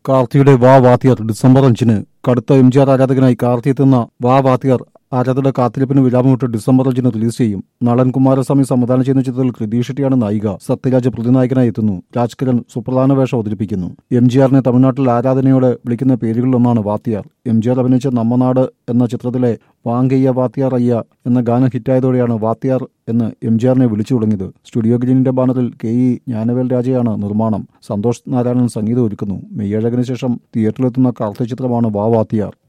കാർത്തിയുടെ വാ വാത്തിയർ ഡിസംബർ അഞ്ചിന് കടുത്ത എം ജി ആർ ആരാധകനായി കാർത്തി എത്തുന്ന വാ വാത്തിയർ ആരാധകരുടെ കാത്തിരിപ്പിന് വിരാമമിട്ട് ഡിസംബർ അഞ്ചിന് റിലീസ് ചെയ്യും നളൻ കുമാരസ്വാമി സംവിധാനം ചെയ്യുന്ന ചിത്രത്തിൽ കൃതി ഷെട്ടിയാണ് നായിക സത്യരാജ് പ്രതിനായകനായി എത്തുന്നു രാജ്കിരൺ സുപ്രധാന വേഷം അവതരിപ്പിക്കുന്നു എം ജി ആറിനെ തമിഴ്നാട്ടിൽ ആരാധനയോടെ വിളിക്കുന്ന പേരുകളിലൊന്നാണ് വാത്തിയാർ എം ജി ആർ അഭിനയിച്ച നമ്മനാട് എന്ന ചിത്രത്തിലെ വാങ്കയ്യ വാത്തിയാർ അയ്യ എന്ന ഗാനം ഹിറ്റായതോടെയാണ് വാത്തിയാർ എന്ന് എം ജി ആറിനെ വിളിച്ചു തുടങ്ങിയത് സ്റ്റുഡിയോ ഗ്രീനിന്റെ ബാനറിൽ കെ ഇ ജ്ഞാനവേൽ രാജയാണ് നിർമ്മാണം സന്തോഷ് നാരായണൻ സംഗീതം ഒരുക്കുന്നു മെയ്യഴകിന് ശേഷം തിയേറ്ററിലെത്തുന്ന കാർത്തിക ചിത്രമാണ് വാ വാത്തിയാർ